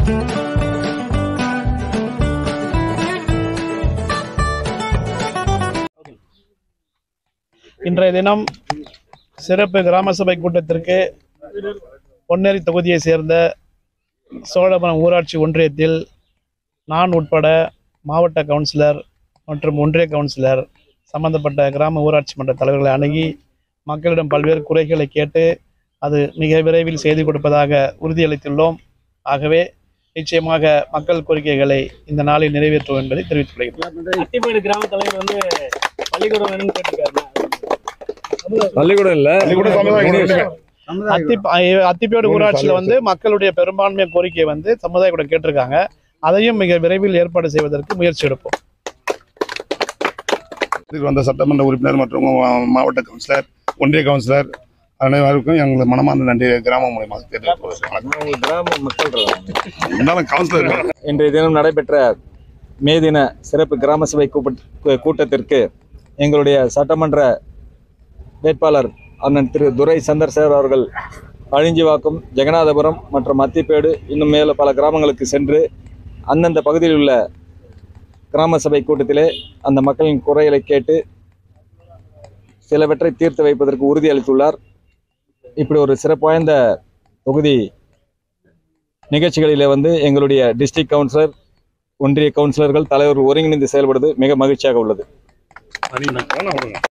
இன்றைய தினம் சிறப்பு கிராம சபை கூட்டத்திற்கு பொன்னேரி தொகுதியை சேர்ந்த சோழபுரம் ஊராட்சி ஒன்றியத்தில் நான் உட்பட மாவட்ட கவுன்சிலர் மற்றும் ஒன்றிய கவுன்சிலர் சம்பந்தப்பட்ட கிராம ஊராட்சி மன்ற தலைவர்களை அணுகி மக்களிடம் பல்வேறு குறைகளை கேட்டு அது மிக விரைவில் செய்து கொடுப்பதாக உறுதியளித்துள்ளோம் ஆகவே நிச்சயமாக மக்கள் கோரிக்கைகளை இந்த நாளில் நிறைவேற்றுவோம் என்பதை தெரிவித்துக் கொள்கிறேன் அத்திப்பேடு கிராம தலைவர் வந்து பள்ளிக்கூடம் வேணும்னு கேட்டிருக்காரு பள்ளிக்கூடம் இல்ல அத்தி அத்திப்பேடு ஊராட்சியில் வந்து மக்களுடைய பெரும்பான்மை கோரிக்கை வந்து சமுதாய கூட கேட்டிருக்காங்க அதையும் மிக விரைவில் ஏற்பாடு செய்வதற்கு முயற்சி எடுப்போம் இதுக்கு வந்த சட்டமன்ற உறுப்பினர் மற்றும் மா- மாவட்ட கவுன்சிலர் ஒன்றிய கவுன்சிலர் அனைவருக்கும் எங்கள் மனமார்ந்த நன்றி கிராமம் மூலியமாக தெரிவித்துக் கொள்கிறேன். கிராம மக்கள் இருந்தாலும் கவுன்சிலர் இன்றைய தினம் நடைபெற்ற மே தின சிறப்பு கிராம சபை கூப்ப- கூட்டத்திற்கு எங்களுடைய சட்டமன்ற வேட்பாளர் அண்ணன் திரு துரை சந்திரசேகர் அவர்கள் அழிஞ்சிவாக்கம் ஜெகநாதபுரம் மற்றும் அத்திப்பேடு இன்னும் மேல பல கிராமங்களுக்கு சென்று அந்தந்த பகுதியில் உள்ள கிராம சபை கூட்டத்திலே அந்த மக்களின் குறைகளை கேட்டு சிலவற்றை தீர்த்து வைப்பதற்கு உறுதி அளித்துள்ளார் இப்படி ஒரு சிறப்பு வாய்ந்த தொகுதி நிகழ்ச்சிகளிலே வந்து எங்களுடைய டிஸ்ட்ரிக்ட் கவுன்சிலர் ஒன்றிய கவுன்சிலர்கள் தலைவர்கள் ஒருங்கிணைந்து செயல்படுவது மிக மகிழ்ச்சியாக உள்ளது